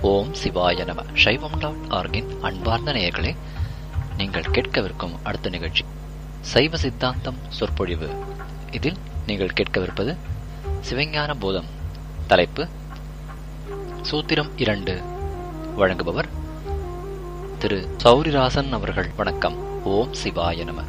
ஓம் சிவாய நம சைவம் டாட் ஆர்கின் அன்பார்ந்த நேயர்களே நீங்கள் கேட்கவிருக்கும் அடுத்த நிகழ்ச்சி சைவ சித்தாந்தம் சொற்பொழிவு இதில் நீங்கள் கேட்கவிருப்பது சிவஞான போதம் தலைப்பு சூத்திரம் இரண்டு வழங்குபவர் திரு சௌரிராசன் அவர்கள் வணக்கம் ஓம் சிவாய நம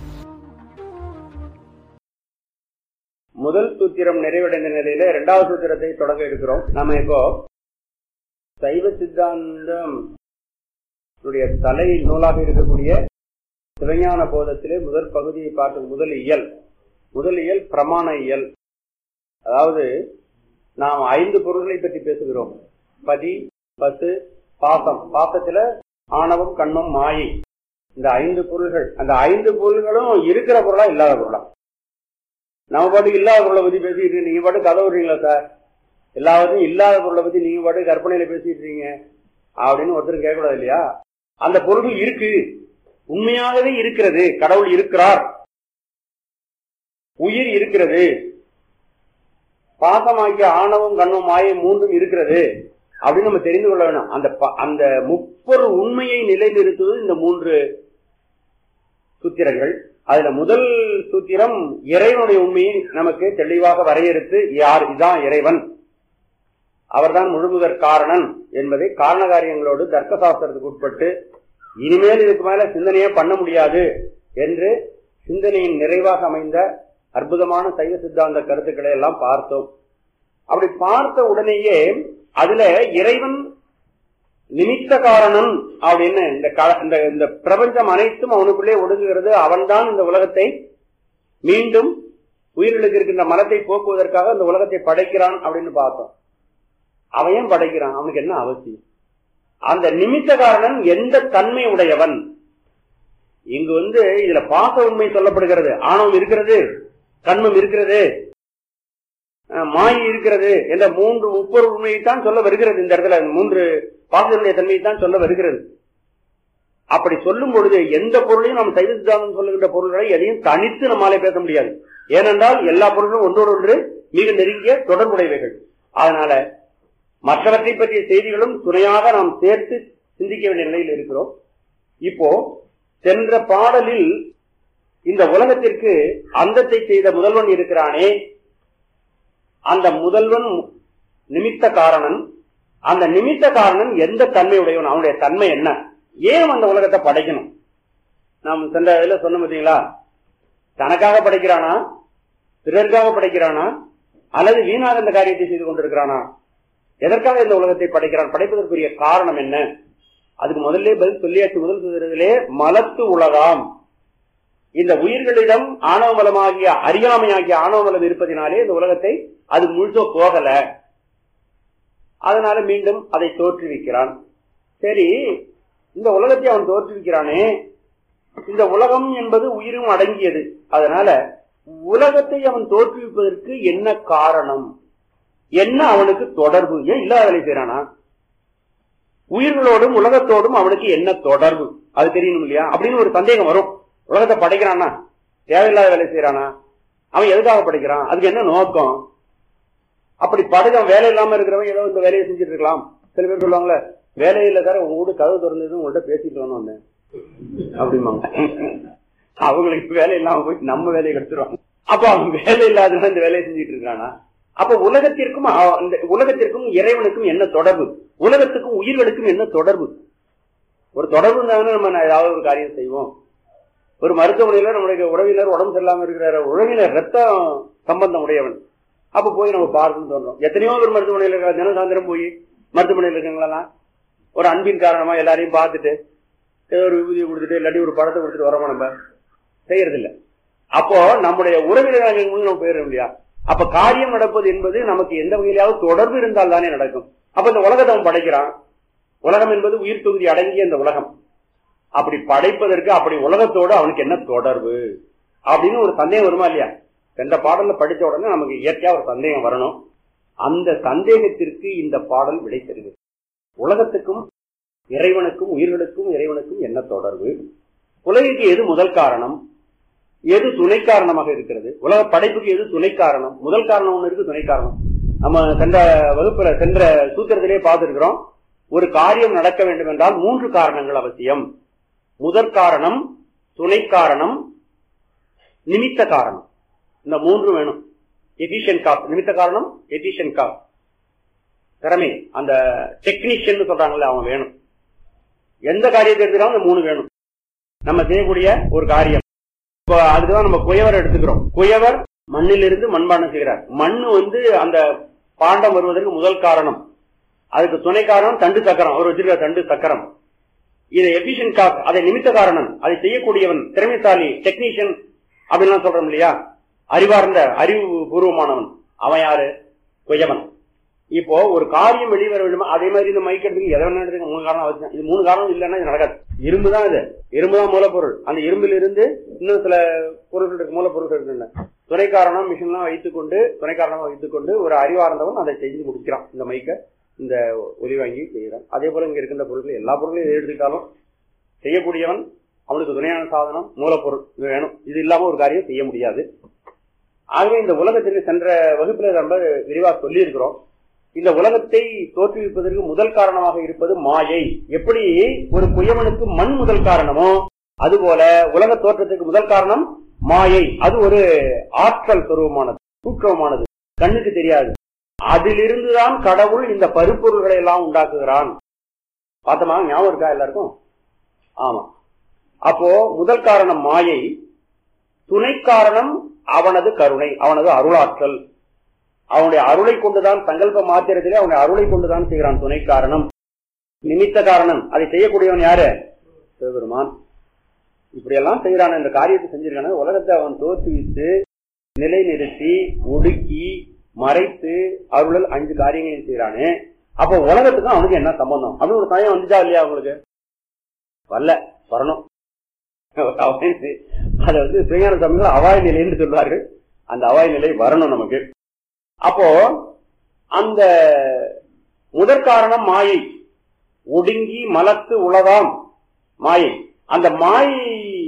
முதல் சூத்திரம் நிறைவடைந்த நிலையில இரண்டாவது சூத்திரத்தை தொடங்க இருக்கிறோம் நாம இப்போ சைவ சித்தாந்தம் உடைய தலை நூலாக இருக்கக்கூடிய சிவஞான போதத்திலே முதல் பகுதியை பார்த்து முதல் இயல் முதல் இயல் பிரமாண இயல் அதாவது நாம் ஐந்து பொருள்களை பற்றி பேசுகிறோம் பதி பசு பாசம் பாசத்துல ஆணவம் கண்மம் மாயை இந்த ஐந்து பொருள்கள் அந்த ஐந்து பொருள்களும் இருக்கிற பொருளா இல்லாத பொருளா நம்ம பாட்டுக்கு இல்லாத பொருளை பத்தி பேசிட்டு நீங்க பாட்டு கதை விடுறீங்களா சார் எல்லாவற்றையும் இல்லாத பொருளை பத்தி நீங்க பாட்டு கற்பனையில பேசிட்டு இருக்கீங்க அப்படின்னு ஒருத்தர் கேட்கக்கூடாது இல்லையா அந்த பொருள் இருக்கு உண்மையாகவே இருக்கிறது கடவுள் இருக்கிறார் உயிர் இருக்கிறது பாசமாகிய ஆணவம் கண்ணும் மாயம் மூன்றும் இருக்கிறது அப்படின்னு நம்ம தெரிந்து கொள்ள வேணும் அந்த ப- அந்த முப்பொரு உண்மையை நிலைநிறுத்துவது இந்த மூன்று சூத்திரங்கள் அதுல முதல் சூத்திரம் இறைவனுடைய உண்மையை நமக்கு தெளிவாக வரையறுத்து யார் இதான் இறைவன் அவர்தான் முழுமுதற் காரணன் என்பதை காரண காரியங்களோடு தர்க்க சாஸ்திரத்துக்கு உட்பட்டு இனிமேல் இதுக்கு மேல சிந்தனையே பண்ண முடியாது என்று சிந்தனையின் நிறைவாக அமைந்த அற்புதமான சைவ சித்தாந்த கருத்துக்களை எல்லாம் பார்த்தோம் அப்படி பார்த்த உடனேயே அதுல இறைவன் நிமித்த காரணன் அப்படின்னு இந்த க- இந்த இந்த பிரபஞ்சம் அனைத்தும் அவனுக்குள்ளே ஒடுங்குகிறது அவன்தான் இந்த உலகத்தை மீண்டும் உயிர்களுக்கு இருக்கின்ற மலத்தை போக்குவதற்காக இந்த உலகத்தை படைக்கிறான் அப்படின்னு பார்த்தோம் அவன் ஏன் படைக்கிறான் அவனுக்கு என்ன அவசியம் அந்த நிமித்த காரணன் எந்த தன்மை உடையவன் இங்கு வந்து இதுல பாச உண்மை சொல்லப்படுகிறது ஆணவம் இருக்கிறது கண்மம் இருக்கிறது அஹ், மாயை இருக்கிறது என்ற மூன்று முப்பொருள் உண்மையை தான் சொல்ல வருகிறது இந்த இடத்துல மூன்று பாசனுடைய தன்மையை தான் சொல்ல வருகிறது அப்படி சொல்லும் பொழுது எந்த பொருளையும் நாம் சைவ சித்தாந்தம் சொல்லுகின்ற பொருள்களை எதையும் தனித்து நம்மாலே பேச முடியாது ஏனென்றால் எல்லா பொருளும் ஒன்றோடு ஒன்று மிக நெருங்கிய தொடர்புடையவைகள் அதனால மற்றவற்றை பற்றிய செய்திகளும் துணையாக நாம் சேர்த்து சிந்திக்க வேண்டிய நிலையில் இருக்கிறோம் இப்போ சென்ற பாடலில் இந்த உலகத்திற்கு அந்தத்தை செய்த முதல்வன் இருக்கிறானே அந்த முதல்வன் நிமித்த காரணன் அந்த நிமித்த காரணன் எந்த தன்மை உடையவன் அவனுடைய தன்மை என்ன ஏன் அந்த உலகத்தை படைக்கணும் நாம் சென்ற இதுல சொன்ன பார்த்தீங்களா தனக்காக படைக்கிறானா பிறருக்காக படைக்கிறானா அல்லது வீணாக இந்த காரியத்தை செய்து கொண்டிருக்கிறானா எதற்காக இந்த உலகத்தை படைக்கிறான் படைப்பதற்குரிய காரணம் என்ன அதுக்கு முதல்ல பதில் சொல்லியாச்சு முதல் சொல்றதிலே மலத்து உலகாம் இந்த உயிர்களிடம் ஆணவ மலமாகிய அறியாமையாகிய ஆணவ மலம் இருப்பதினாலே இந்த உலகத்தை அது முழுசோ போகல அதனால மீண்டும் அதை தோற்றுவிக்கிறான் சரி இந்த உலகத்தை அவன் தோற்றுவிக்கிறானே இந்த உலகம் என்பது உயிரும் அடங்கியது அதனால உலகத்தை அவன் தோற்றுவிப்பதற்கு என்ன காரணம் என்ன அவனுக்கு தொடர்பு ஏன் இல்லாத வேலை செய்யறானா உயிர்களோடும் உலகத்தோடும் அவனுக்கு என்ன தொடர்பு அது தெரியணும் இல்லையா அப்படின்னு ஒரு சந்தேகம் வரும் உலகத்தை படைக்கிறானா தேவையில்லாத வேலை செய்யறானா அவன் எதுக்காக படைக்கிறான் அதுக்கு என்ன நோக்கம் அப்படி படுகம் வேலை இல்லாம இருக்கிறவன் ஏதோ இந்த வேலையை செஞ்சுட்டு இருக்கலாம் சில பேர் சொல்லுவாங்களே வேலையில சார் உங்க வீடு கதவு திறந்தது உங்கள்கிட்ட பேசிட்டு வரணும் வந்தேன் அப்படிம்பாங்க அவங்களுக்கு வேலை இல்லாம போய் நம்ம வேலையை கெடுத்துருவாங்க அப்ப அவன் வேலை இல்லாதவன் இந்த வேலையை செஞ்சுட்டு இருக்கானா அப்ப உலகத்திற்கும் அவ- இந்த உலகத்திற்கும் இறைவனுக்கும் என்ன தொடர்பு உலகத்துக்கும் உயிர்களுக்கும் என்ன தொடர்பு ஒரு தொடர்பு இருந்தாங்கன்னா நம்ம நான் ஏதாவது ஒரு காரியம் செய்வோம் ஒரு மருத்துவமனையில நம்முடைய உறவினர் உடம்பு சரியில்லாம இருக்கிற உறவினர் ரத்தம் சம்பந்தம் உடையவன் அப்ப போய் நம்ம பார்க்கணும்னு தோன்றோம் எத்தனையோ பேர் மருத்துவமனையில இருக்க தினம் சாயந்தரம் போய் மருத்துவமனையில் இருக்காங்களா ஒரு அன்பின் காரணமா எல்லாரையும் பார்த்துட்டு ஏதோ ஒரு விபூதியை கொடுத்துட்டு இல்லாட்டி ஒரு படத்தை கொடுத்துட்டு வரோமா நம்ம செய்யறது இல்ல அப்போ நம்முடைய உறவினர்கள் முன் நம்ம போயிடும் இல்லையா அப்ப காரியம் நடப்பது என்பது நமக்கு எந்த வகையிலாவது தொடர்பு இருந்தால் தானே நடக்கும் அப்ப இந்த உலகத்தை அவன் படைக்கிறான் உலகம் என்பது உயிர் தொகுதி அடங்கிய இந்த உலகம் அப்படி படைப்பதற்கு அப்படி உலகத்தோடு அவனுக்கு என்ன தொடர்பு அப்படின்னு ஒரு சந்தேகம் வருமா இல்லையா எந்த பாடல்ல படிச்ச உடனே நமக்கு இயற்கையா ஒரு சந்தேகம் வரணும் அந்த சந்தேகத்திற்கு இந்த பாடல் விடை தருகிறது உலகத்துக்கும் இறைவனுக்கும் உயிர்களுக்கும் இறைவனுக்கும் என்ன தொடர்பு உலகிற்கு எது முதல் காரணம் எது துணை காரணமாக இருக்கிறது உலக படைப்புக்கு எது துணை காரணம் முதல் காரணம் ஒண்ணு இருக்கு துணை காரணம் நம்ம சென்ற வகுப்புல சென்ற சூத்திரத்திலே பார்த்திருக்கிறோம் ஒரு காரியம் நடக்க வேண்டும் என்றால் மூன்று காரணங்கள் அவசியம் முதற் காரணம் துணை காரணம் நிமித்த காரணம் இந்த மூன்று வேணும் எஃபிஷியன் காப் நிமித்த காரணம் எஃபிஷியன் காப் திறமை அந்த டெக்னீஷியன் சொல்றாங்கல்ல அவன் வேணும் எந்த காரியத்தை எடுத்துக்காலும் இந்த மூணு வேணும் நம்ம செய்யக்கூடிய ஒரு காரியம் இப்போ அதுக்குதான் நம்ம குயவர் எடுத்துக்கிறோம் குயவர் மண்ணிலிருந்து மண்பாண்டம் செய்கிறார் மண் வந்து அந்த பாண்டம் வருவதற்கு முதல் காரணம் அதுக்கு துணை காரணம் தண்டு சக்கரம் அவர் வச்சிருக்கிற தண்டு சக்கரம் இது எபிஷியன் காப் அதை நிமித்த காரணம் அதை செய்யக்கூடியவன் திறமைசாலி டெக்னீஷியன் அப்படின்லாம் சொல்றோம் இல்லையா அறிவார்ந்த அறிவு பூர்வமானவன் அவன் யாரு குயவன் இப்போ ஒரு காரியம் வெளிவர வேண்டுமா அதே மாதிரி இந்த மைக் எடுத்துக்கு எதை வேணா எடுத்துக்க மூணு காரணம் அவசியம் இது மூணு காரணம் இல்லைன்னா இது நடக்காது இரும்பு தான் இது இரும்பு தான் மூலப்பொருள் அந்த இரும்பில் இருந்து இன்னும் சில பொருட்கள் இருக்கு மூலப்பொருட்கள் இருக்கு துணை காரணம் மிஷின்லாம் வைத்துக்கொண்டு துணை காரணமா வைத்துக்கொண்டு ஒரு அறிவார்ந்தவன் அதை செஞ்சு முடிக்கிறான் இந்த மைக்கை இந்த ஒலி வாங்கி செய்கிறான் அதே போல இங்க இருக்கின்ற பொருட்கள் எல்லா பொருட்களையும் எது எடுத்துக்கிட்டாலும் செய்யக்கூடியவன் அவனுக்கு துணையான சாதனம் மூலப்பொருள் இது வேணும் இது இல்லாம ஒரு காரியம் செய்ய முடியாது ஆகவே இந்த உலகத்திற்கு சென்ற வகுப்புல ரொம்ப விரிவா சொல்லி இருக்கிறோம் இந்த உலகத்தை தோற்றுவிப்பதற்கு முதல் காரணமாக இருப்பது மாயை எப்படி ஒரு குயவனுக்கு மண் முதல் காரணமோ அதுபோல உலக தோற்றத்துக்கு முதல் காரணம் மாயை அது ஒரு ஆற்றல் சுரூபமானது சூற்றமானது கண்ணுக்கு தெரியாது அதிலிருந்துதான் கடவுள் இந்த பருப்பொருள்களை எல்லாம் உண்டாக்குகிறான் பார்த்தோமா ஞாபகம் இருக்கா எல்லாருக்கும் ஆமா அப்போ முதல் காரணம் மாயை துணை காரணம் அவனது கருணை அவனது அருளாற்றல் அவனுடைய அருளை கொண்டுதான் சங்கல்ப மாத்திரத்திலே அவனுடைய அருளை கொண்டுதான் செய்கிறான் துணை காரணம் நிமித்த காரணம் அதை செய்யக்கூடியவன் யாரு சிவபெருமான் இப்படியெல்லாம் செய்யறான் என்ற காரியத்தை செஞ்சிருக்கான உலகத்தை அவன் தோற்றுவித்து நிலைநிறுத்தி ஒடுக்கி மறைத்து அருளல் அஞ்சு காரியங்களையும் செய்யறானே அப்போ உலகத்துக்கும் அவனுக்கு என்ன சம்பந்தம் அப்படின்னு ஒரு சமயம் வந்துச்சா இல்லையா அவங்களுக்கு வரல வரணும் அதை வந்து சிவஞான சமயங்கள் அவாய் நிலைன்னு சொல்வார்கள் அந்த அவாய் நிலை வரணும் நமக்கு அப்போ அந்த முதற் காரணம் மாயை ஒடுங்கி மலத்து உலகாம் மாயை அந்த மாயை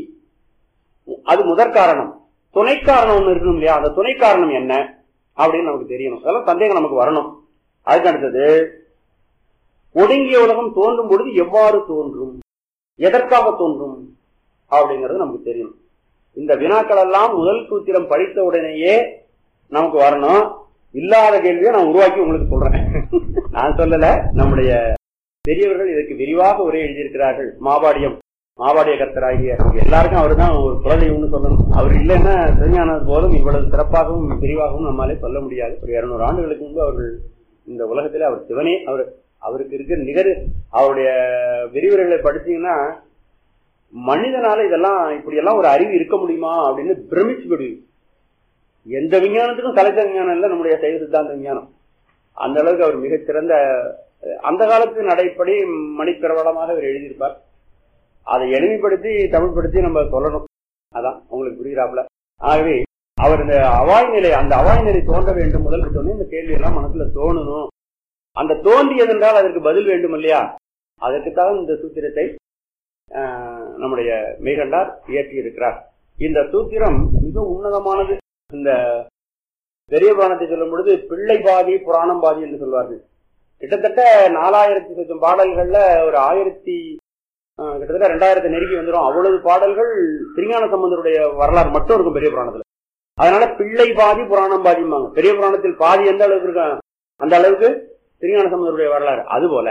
அது முதற் காரணம் துணை காரணம் ஒண்ணு இருக்கணும் இல்லையா அந்த துணை காரணம் என்ன அப்படின்னு நமக்கு தெரியணும் அதெல்லாம் சந்தேகம் நமக்கு வரணும் அதுக்கு அடுத்தது ஒடுங்கிய உலகம் தோன்றும் பொழுது எவ்வாறு தோன்றும் எதற்காக தோன்றும் அப்படிங்கிறது நமக்கு தெரியும் இந்த வினாக்கள் எல்லாம் முதல் சூத்திரம் படித்த உடனேயே நமக்கு வரணும் இல்லாத கேள்வியை நான் உருவாக்கி உங்களுக்கு சொல்றேன் நான் சொல்லல நம்முடைய பெரியவர்கள் இதற்கு விரிவாக உரை எழுதியிருக்கிறார்கள் மாபாடியம் மாபாடிய கர்த்தராகிய எல்லாருக்கும் அவர் தான் ஒரு குலதெய்வம்னு சொல்லணும் அவர் இல்லைன்னா சிவஞானது போதும் இவ்வளவு சிறப்பாகவும் விரிவாகவும் நம்மாலே சொல்ல முடியாது ஒரு இருநூறு ஆண்டுகளுக்கு முன்பு அவர்கள் இந்த உலகத்திலே அவர் சிவனே அவர் அவருக்கு இருக்கிற நிகர் அவருடைய விரிவுரைகளை படிச்சீங்கன்னா மனிதனால இதெல்லாம் இப்படியெல்லாம் ஒரு அறிவு இருக்க முடியுமா அப்படின்னு பிரமிச்சு போடுவீங்க எந்த விஞ்ஞானத்துக்கும் கலைச்ச விஞ்ஞானம் இல்லை நம்முடைய சைவ சித்தாந்த விஞ்ஞானம் அந்த அளவுக்கு அவர் மிகச்சிறந்த அந்த காலத்து நடைப்படி மணிப்பிரபலமாக அவர் எழுதியிருப்பார் அதை எளிமைப்படுத்தி தமிழ்படுத்தி நம்ம சொல்லணும் அதான் உங்களுக்கு புரிகிறாப்ல ஆகவே அவர் இந்த அவாய் நிலை அந்த அவாய் நிலை தோன்ற வேண்டும் முதல் சொன்னே இந்த கேள்வி எல்லாம் மனசுல தோணணும் அந்த தோன்றியது என்றால் அதற்கு பதில் வேண்டும் இல்லையா அதற்குத்தான் இந்த சூத்திரத்தை நம்முடைய மேகண்டார் இயற்றி இருக்கிறார் இந்த சூத்திரம் மிக உன்னதமானது இந்த பெரிய புராணத்தை சொல்லும் பொழுது பிள்ளை பாதி புராணம் பாதி என்று சொல்வார்கள் கிட்டத்தட்ட நாலாயிரத்தி சொச்சம் பாடல்கள்ல ஒரு ஆயிரத்தி கிட்டத்தட்ட ரெண்டாயிரத்தி நெருங்கி வந்துடும் அவ்வளவு பாடல்கள் திருஞான சம்பந்தருடைய வரலாறு மட்டும் இருக்கும் பெரிய புராணத்துல அதனால பிள்ளை பாதி புராணம் பாதிம்பாங்க பெரிய புராணத்தில் பாதி எந்த அளவுக்கு இருக்காங்க அந்த அளவுக்கு திருஞான சம்பந்தருடைய வரலாறு அதுபோல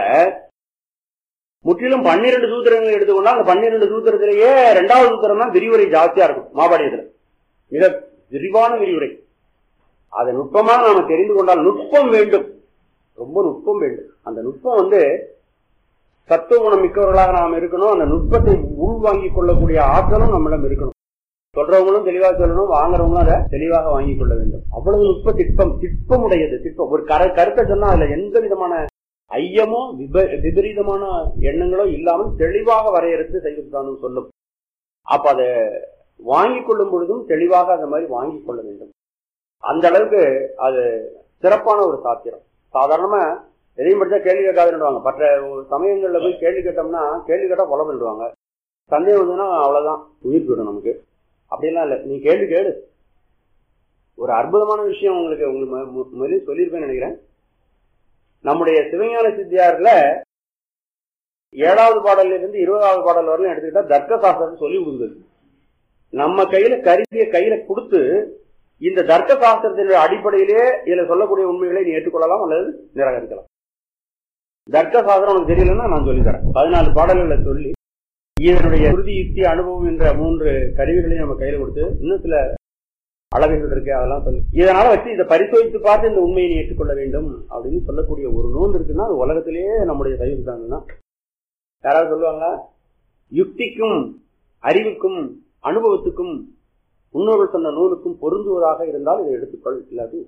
முற்றிலும் பன்னிரண்டு சூத்திரங்கள் எடுத்துக்கொண்டா அந்த பன்னிரண்டு சூத்திரத்திலேயே ரெண்டாவது சூத்திரம் தான் விரிவுரை ஜாஸ்தியா இருக்கும் மாபாடியத்துல மிக விரிவான விரிவுரை அதை நுட்பமாக நாம தெரிந்து கொண்டால் நுட்பம் வேண்டும் ரொம்ப நுட்பம் வேண்டும் அந்த நுட்பம் வந்து சத்துவ குணம் மிக்கவர்களாக நாம் இருக்கணும் அந்த நுட்பத்தை உள்வாங்கிக் கொள்ளக்கூடிய ஆற்றலும் நம்மிடம் இருக்கணும் சொல்றவங்களும் தெளிவாக சொல்லணும் வாங்குறவங்களும் அதை தெளிவாக வாங்கிக் கொள்ள வேண்டும் அவ்வளவு நுட்ப திட்பம் திட்பம் உடையது திட்பம் ஒரு கர கருத்தை சொன்னா அதுல எந்த விதமான ஐயமோ விப விபரீதமான எண்ணங்களோ இல்லாமல் தெளிவாக வரையறுத்து செய்திருந்தாலும் சொல்லும் அப்ப அதை வாங்கிக் கொள்ளும் பொழுதும் தெளிவாக அந்த மாதிரி வாங்கிக் கொள்ள வேண்டும் அந்த அளவுக்கு அது சிறப்பான ஒரு சாத்திரம் சாதாரணமா எதையும் படிச்சா கேள்வி கேட்காதுன்னுவாங்க மற்ற சமயங்கள்ல போய் கேள்வி கேட்டோம்னா கேள்வி கேட்டா கொலை பண்ணிடுவாங்க சந்தேகம் வந்ததுன்னா அவ்வளவுதான் உயிர் போயிடும் நமக்கு அப்படிலாம் இல்லை நீ கேள்வி கேளு ஒரு அற்புதமான விஷயம் உங்களுக்கு உங்களுக்கு முதலில் சொல்லியிருப்பேன்னு நினைக்கிறேன் நம்முடைய சிவஞான சித்தியார்ல ஏழாவது பாடல்ல இருந்து இருபதாவது பாடல் வரலாம் எடுத்துக்கிட்டா தர்க்க சாஸ்திரத்தை சொல்லி கொடுக்குது நம்ம கையில கருவிய கையில கொடுத்து இந்த தர்க்க சாஸ்திரத்தினுடைய அடிப்படையிலே இதுல சொல்லக்கூடிய உண்மைகளை நீ ஏற்றுக்கொள்ளலாம் அல்லது நிராகரிக்கலாம் தர்க்க சாஸ்திரம் உனக்கு தெரியலன்னா நான் சொல்லி தரேன் பதினாலு பாடல்களை சொல்லி இதனுடைய உறுதி யுக்தி அனுபவம் என்ற மூன்று கருவிகளையும் நம்ம கையில கொடுத்து இன்னும் சில அளவுகள் இருக்கு அதெல்லாம் சொல்லி இதனால வச்சு இதை பரிசோதித்து பார்த்து இந்த உண்மையை நீ ஏற்றுக்கொள்ள வேண்டும் அப்படின்னு சொல்லக்கூடிய ஒரு நூல் இருக்குன்னா அது உலகத்திலேயே நம்முடைய சைவ சித்தாந்தம் தான் யாராவது சொல்லுவாங்க யுக்திக்கும் அறிவுக்கும் அனுபவத்துக்கும் முன்னோர்கள் சொன்ன நூலுக்கும் பொருந்துவதாக இருந்தால் இதை எடுத்துக்கொள் இல்லாட்டி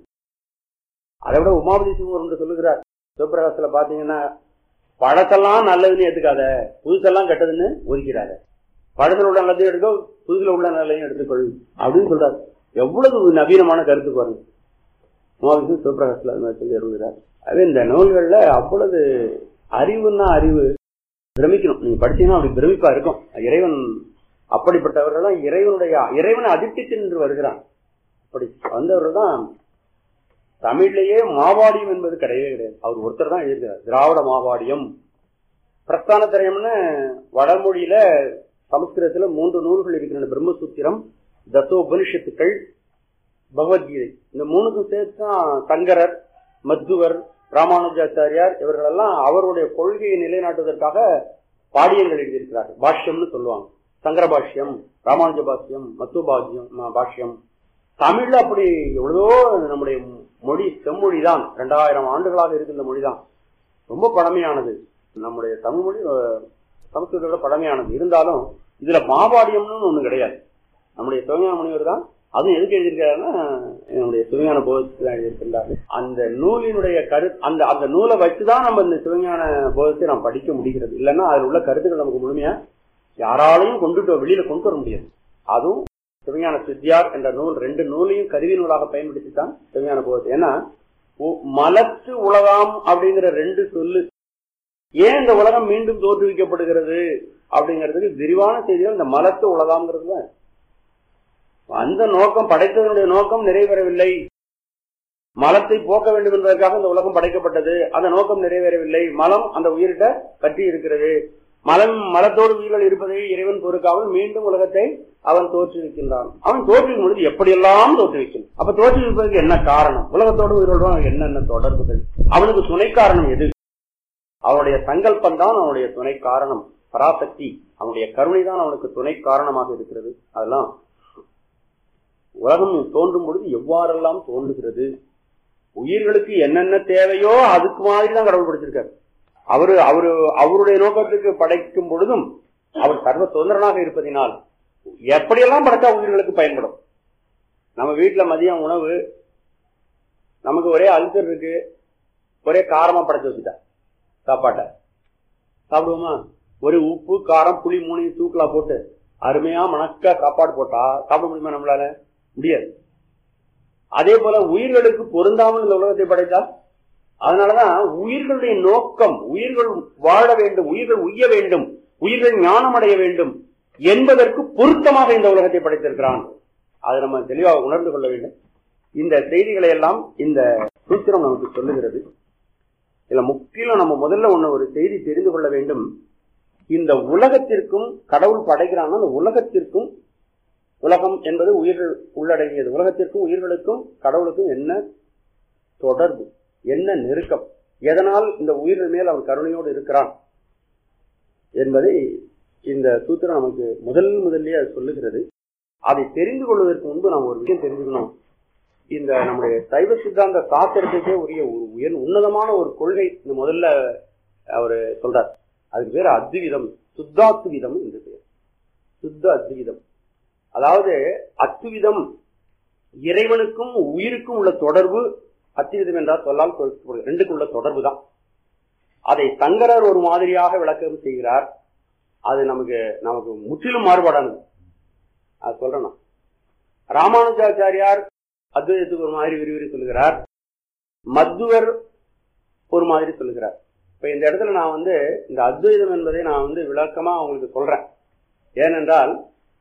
அதை விட உமாபதி சிவம் ஒன்று சொல்லுகிறார் சிவபிரகாசத்துல பாத்தீங்கன்னா பழத்தெல்லாம் நல்லதுன்னு ஏத்துக்காத புதுசெல்லாம் கெட்டதுன்னு ஒதுக்கிறார பழத்தில் உள்ள நல்லதையும் எடுக்க புதுசுல உள்ள நல்லதையும் எடுத்துக்கொள் அப்படின்னு சொல்றாரு எவ்வளவு நவீனமான கருத்து பாருங்க உமாபதி சிவபிரகாசத்துல அது மாதிரி சொல்லி வருகிறார் அது இந்த நூல்கள்ல அவ்வளவு அறிவுன்னா அறிவு பிரமிக்கணும் நீங்க படிச்சீங்கன்னா அப்படி பிரமிப்பா இருக்கும் இறைவன் அப்படிப்பட்டவர்கள் தான் இறைவனுடைய இறைவனை அதிர்ச்சி நின்று வருகிறான் அப்படி வந்தவர்கள் தான் தமிழ்லேயே மாவாடியம் என்பது கிடையவே கிடையாது அவர் ஒருத்தர் தான் எழுதுகிறார் திராவிட மாவாடியம் பிரஸ்தான திரயம்னு வடமொழியில சமஸ்கிருதத்துல மூன்று நூல்கள் இருக்கின்றன பிரம்மசூத்திரம் தசோபனிஷத்துக்கள் பகவத்கீதை இந்த மூணுக்கும் சேர்த்து தான் சங்கரர் மத்துவர் ராமானுஜாச்சாரியார் இவர்களெல்லாம் அவருடைய கொள்கையை நிலைநாட்டுவதற்காக பாடியங்கள் எழுதியிருக்கிறார்கள் பாஷ்யம்னு சொல்லுவாங்க சங்கர பாஷ்யம் ராமானுஜ பாஷ்யம் மத்துவ பாஷ்யம் பாஷ்யம் தமிழ்ல அப்படி எவ்வளவோ நம்முடைய மொழி செம்மொழி தான் ரெண்டாயிரம் ஆண்டுகளாக இருக்கின்ற மொழி தான் ரொம்ப பழமையானது நம்முடைய தமிழ் மொழி சமஸ்கிருதோட பழமையானது இருந்தாலும் இதுல மாபாடியம்னு ஒண்ணு கிடையாது நம்முடைய சிவஞான முனிவர் தான் அதுவும் எதுக்கு எழுதியிருக்காருன்னா என்னுடைய சிவஞான போதத்தில் எழுதியிருக்கின்றாரு அந்த நூலினுடைய கரு அந்த அந்த நூலை வச்சுதான் நம்ம இந்த சிவஞான போதத்தை நாம் படிக்க முடிகிறது இல்லைன்னா அதில் உள்ள கருத்துக்கள் நமக்கு முழுமையா யாராலையும் கொண்டுட்டு வெளியில கொண்டு வர முடியாது அதுவும் சிவஞான சித்தியார் என்ற நூல் ரெண்டு நூலையும் கருவி நூலாக பயன்படுத்தி தான் சிவஞான போதத்தை ஏன்னா மலத்து உலகம் அப்படிங்கிற ரெண்டு சொல்லு ஏன் இந்த உலகம் மீண்டும் தோற்றுவிக்கப்படுகிறது அப்படிங்கிறதுக்கு விரிவான செய்திகள் இந்த மலத்து உலகாம்ங்கிறது தான் அந்த நோக்கம் படைத்ததனுடைய நோக்கம் நிறைவேறவில்லை மலத்தை போக்க வேண்டும் என்பதற்காக இந்த உலகம் படைக்கப்பட்டது அந்த நோக்கம் நிறைவேறவில்லை மலம் அந்த உயிரிட்ட பற்றி இருக்கிறது மலம் மலத்தோடு உயிர்கள் இருப்பதை இறைவன் பொறுக்காமல் மீண்டும் உலகத்தை அவன் தோற்றுவிக்கின்றான் அவன் தோற்றுவிக்கும் பொழுது எப்படியெல்லாம் தோற்றுவிக்கும் அப்ப தோற்றுவிப்பதற்கு என்ன காரணம் உலகத்தோடு உயிரோடும் என்னென்ன தொடர்புகள் அவனுக்கு துணை காரணம் எது அவனுடைய சங்கல்பம் தான் அவனுடைய துணை காரணம் பராசக்தி அவனுடைய கருணை தான் அவனுக்கு துணை காரணமாக இருக்கிறது அதெல்லாம் உலகம் தோன்றும் பொழுது எவ்வாறெல்லாம் தோன்றுகிறது உயிர்களுக்கு என்னென்ன தேவையோ அதுக்கு மாதிரி தான் கடவுள் படைச்சிருக்காரு அவரு அவரு அவருடைய நோக்கத்துக்கு படைக்கும் பொழுதும் அவர் சர்வ சுதந்திரனாக இருப்பதினால் எப்படியெல்லாம் படைச்சா உயிர்களுக்கு பயன்படும் நம்ம வீட்டுல மதியம் உணவு நமக்கு ஒரே அல்சர் இருக்கு ஒரே காரமா படைச்சு வச்சுட்டா சாப்பாட்டை சாப்பிடுவோமா ஒரு உப்பு காரம் புளி மூணையும் தூக்கலா போட்டு அருமையா மணக்க சாப்பாடு போட்டா சாப்பிட முடியுமா நம்மளால முடியாது அதே போல உயிர்களுக்கு பொருந்தாமல் இந்த உலகத்தை படைத்தால் அதனாலதான் உயிர்களுடைய நோக்கம் உயிர்கள் வாழ வேண்டும் உயிர்கள் உய்ய வேண்டும் உயிர்கள் ஞானம் அடைய வேண்டும் என்பதற்கு பொருத்தமாக இந்த உலகத்தை படைத்திருக்கிறான் அதை நம்ம தெளிவாக உணர்ந்து கொள்ள வேண்டும் இந்த செய்திகளை எல்லாம் இந்த சூத்திரம் நமக்கு சொல்லுகிறது இதுல முக்கியம் நம்ம முதல்ல ஒண்ணு ஒரு செய்தி தெரிந்து கொள்ள வேண்டும் இந்த உலகத்திற்கும் கடவுள் படைக்கிறான்னா அந்த உலகத்திற்கும் உலகம் என்பது உயிர்கள் உள்ளடங்கியது உலகத்திற்கும் உயிர்களுக்கும் கடவுளுக்கும் என்ன தொடர்பு என்ன நெருக்கம் எதனால் இந்த உயிர்கள் மேல் அவன் கருணையோடு இருக்கிறான் என்பதை இந்த சூத்திரம் நமக்கு முதல் முதல்லே அது சொல்லுகிறது அதை தெரிந்து கொள்வதற்கு முன்பு நாம் ஒரு விஷயம் தெரிஞ்சுக்கணும் இந்த நம்முடைய சைவ சித்தாந்த சாஸ்திரத்துக்கே உரிய ஒரு உயர் உன்னதமான ஒரு கொள்கை இந்த முதல்ல அவர் சொல்றார் அதுக்கு பேர் அத்விதம் சுத்தாத்துவிதம் என்று பெயர் சுத்த அத்விதம் அதாவது அத்துவிதம் இறைவனுக்கும் உயிருக்கும் உள்ள தொடர்பு அத்திவிதம் என்றால் சொல்லால் ரெண்டுக்கும் உள்ள தொடர்பு தான் அதை சங்கரர் ஒரு மாதிரியாக விளக்கம் செய்கிறார் அது நமக்கு நமக்கு முற்றிலும் மாறுபாடானது அது சொல்றேன் நான் ராமானுஜாச்சாரியார் அத்வைதத்துக்கு ஒரு மாதிரி விரிவுரை சொல்லுகிறார் மத்துவர் ஒரு மாதிரி சொல்லுகிறார் இப்ப இந்த இடத்துல நான் வந்து இந்த அத்வைதம் என்பதை நான் வந்து விளக்கமா உங்களுக்கு சொல்றேன் ஏனென்றால்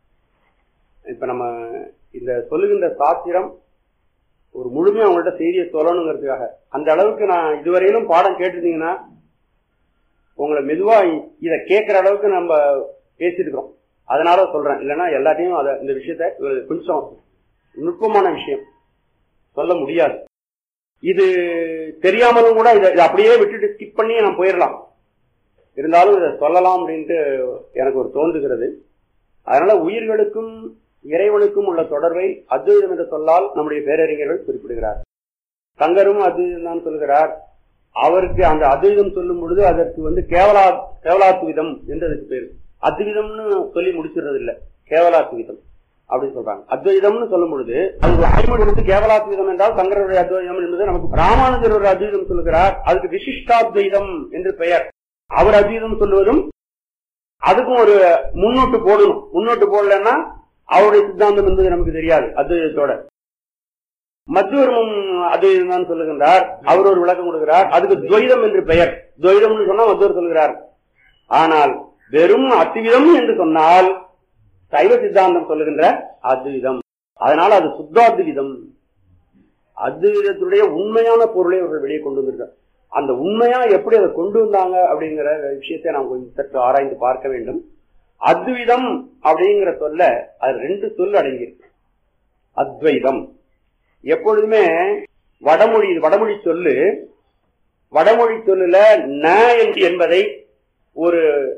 இப்ப நம்ம இந்த சொல்லுகின்ற சாத்திரம் ஒரு முழுமையா அவங்கள்ட்ட செய்தியை சொல்லணுங்கிறதுக்காக அந்த அளவுக்கு நான் இதுவரையிலும் பாடம் கேட்டிருந்தீங்கன்னா உங்களை மெதுவா இத கேட்கிற அளவுக்கு நம்ம பேசிட்டு இருக்கோம் அதனால சொல்றேன் இல்லைன்னா எல்லாத்தையும் அத இந்த விஷயத்த ஒரு கொஞ்சம் நுட்பமான விஷயம் சொல்ல முடியாது இது தெரியாமலும் கூட இதை இதை அப்படியே விட்டுட்டு ஸ்கிப் பண்ணி நான் போயிடலாம் இருந்தாலும் இதை சொல்லலாம் அப்படின்ட்டு எனக்கு ஒரு தோன்றுகிறது அதனால உயிர்களுக்கும் இறைவனுக்கும் உள்ள தொடர்பை அத்வைதம் என்ற சொல்லால் நம்முடைய பேரறிஞர்கள் குறிப்பிடுகிறார் சங்கரும் அது தான் சொல்கிறார் அவருக்கு அந்த அத்வைதம் சொல்லும் பொழுது அதற்கு வந்து கேவலா கேவலாத்விதம் என்று அதுக்கு பேரு அத்விதம்னு சொல்லி முடிச்சிடுறது இல்ல கேவலாத்விதம் அப்படின்னு சொல்றாங்க அத்வைதம்னு சொல்லும் பொழுது அது வாய்மொழி வந்து கேவலாத்விதம் என்றால் சங்கரருடைய அத்வைதம் என்பது நமக்கு ராமானுஜர் ஒரு அத்வைதம் சொல்லுகிறார் அதுக்கு விசிஷ்டாத்வைதம் என்று பெயர் அவர் அத்வைதம் சொல்லுவதும் அதுக்கும் ஒரு முன்னோட்டு போடணும் முன்னோட்டு போடலன்னா அவருடைய சித்தாந்தம் என்பது நமக்கு தெரியாது அத்வைதத்தோட மத்தியவர்மம் அத்வைதம் தான் சொல்லுகின்றார் அவர் ஒரு விளக்கம் கொடுக்கிறார் அதுக்கு துவைதம் என்று பெயர் துவைதம்னு சொன்னா மத்தியவர் சொல்கிறார் ஆனால் வெறும் அத்விதம் என்று சொன்னால் சைவ சித்தாந்தம் சொல்லுகின்ற அத்விதம் அதனால அது சுத்தாத்விதம் அத்விதத்துடைய உண்மையான பொருளை அவர்கள் வெளியே கொண்டு வந்திருக்கார் அந்த உண்மையா எப்படி அதை கொண்டு வந்தாங்க அப்படிங்கிற விஷயத்தை நாம் கொஞ்சம் சற்று ஆராய்ந்து பார்க்க வேண்டும் அத்விதம் அப்படிங்கிற சொல்ல அது ரெண்டு சொல் அடங்கியிருக்கு அத்வைதம் எப்பொழுதுமே வடமொழி வடமொழி சொல்லு வடமொழி சொல்லுல ந என்பதை ஒரு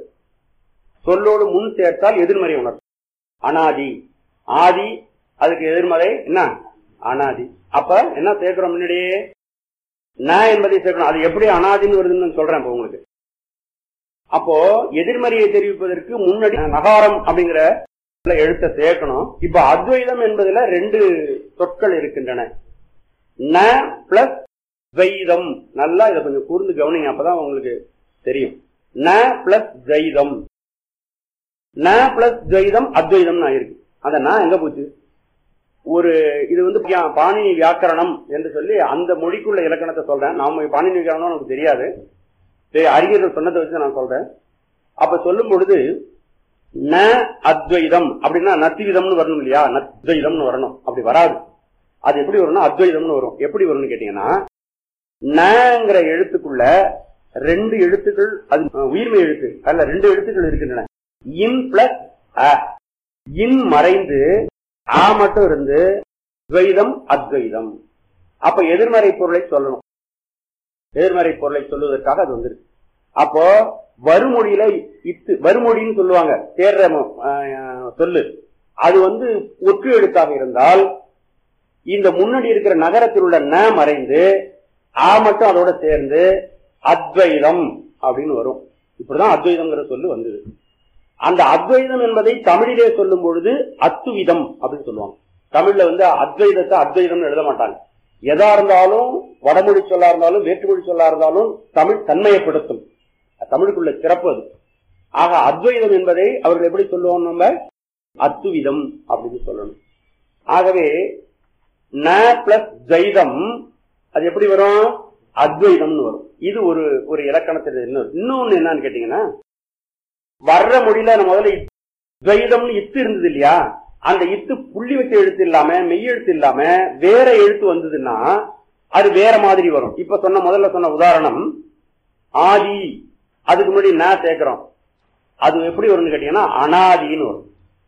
சொல்லோடு முன் சேர்த்தால் எதிர்மறை உணர்வு அனாதி ஆதி அதுக்கு எதிர்மறை என்ன அனாதி அப்ப என்ன சேர்க்கிறோம் முன்னாடியே ந என்பதை சேர்க்கணும் அது எப்படி அனாதின்னு வருதுன்னு சொல்றேன் இப்ப உங்களுக்கு அப்போ எதிர்மறையை தெரிவிப்பதற்கு முன்னாடி நகாரம் அப்படிங்கிற எழுத்த சேர்க்கணும் இப்ப அத்வைதம் என்பதுல ரெண்டு சொற்கள் இருக்கின்றன ந பிளஸ் துவைதம் நல்லா இதை கொஞ்சம் கூர்ந்து கவனிங்க அப்பதான் உங்களுக்கு தெரியும் ந பிளஸ் ஜைதம் ந பிளஸ் துவைதம் அத்வைதம் ஆயிருக்கு அந்த ந எங்க போச்சு ஒரு இது வந்து பாணினி வியாக்கரணம் என்று சொல்லி அந்த மொழிக்குள்ள இலக்கணத்தை சொல்றேன் நாம பாணினி வியாக்கரணம் நமக்கு தெரியாது அறிஞர்கள் சொன்னதை வச்சு நான் சொல்றேன் அப்ப சொல்லும் பொழுது ந அத்வைதம் அப்படின்னா நத்திவிதம்னு வரணும் இல்லையா நத்வைதம்னு வரணும் அப்படி வராது அது எப்படி வரும்னா அத்வைதம்னு வரும் எப்படி வரும்னு கேட்டீங்கன்னா நங்கிற எழுத்துக்குள்ள ரெண்டு எழுத்துக்கள் அது உயிர்மை எழுத்து அதுல ரெண்டு எழுத்துக்கள் இருக்கின்றன இன் பிளஸ் அ இன் மறைந்து ஆ மட்டும் இருந்து துவைதம் அத்வைதம் அப்ப எதிர்மறை பொருளை சொல்லணும் எதிர்மறை பொருளை சொல்லுவதற்காக அது வந்துருக்கு அப்போ வறுமொழியில இத்து வறுமொழின்னு சொல்லுவாங்க தேர்ற சொல்லு அது வந்து ஒற்று எழுத்தாக இருந்தால் இந்த முன்னாடி இருக்கிற நகரத்தில் உள்ள ந மறைந்து ஆ மட்டும் அதோட சேர்ந்து அத்வைதம் அப்படின்னு வரும் இப்படிதான் அத்வைதம்ங்கிற சொல்லு வந்தது அந்த அத்வைதம் என்பதை தமிழிலே சொல்லும் பொழுது அத்துவிதம் அப்படின்னு சொல்லுவாங்க தமிழ்ல வந்து அத்வைதத்தை அத்வைதம் எழுத மாட்டாங்க எதா இருந்தாலும் வடமொழி சொல்லா இருந்தாலும் வேற்றுமொழி சொல்லா இருந்தாலும் தமிழ் தன்மையப்படுத்தும் தமிழுக்குள்ள சிறப்பு அது ஆக அத்வைதம் என்பதை அவர்கள் எப்படி சொல்லுவோம் நம்ம அத்துவிதம் அப்படின்னு சொல்லணும் ஆகவே ந பிளஸ் ஜைதம் அது எப்படி வரும் அத்வைதம்னு வரும் இது ஒரு ஒரு இலக்கணத்தில் இன்னொரு இன்னொன்னு என்னன்னு கேட்டீங்கன்னா வர்ற மொழியில நம்ம முதல்ல துவைதம்னு இத்து இருந்தது இல்லையா அந்த இத்து புள்ளி வச்ச எழுத்து இல்லாம மெய் எழுத்து இல்லாம வேற எழுத்து வந்ததுன்னா அது வேற மாதிரி வரும் இப்ப சொன்ன முதல்ல சொன்ன உதாரணம் ஆதி அதுக்கு முன்னாடி நான் சேர்க்கிறோம் அது எப்படி வரும்னு கேட்டீங்கன்னா அனாதின்னு வரும்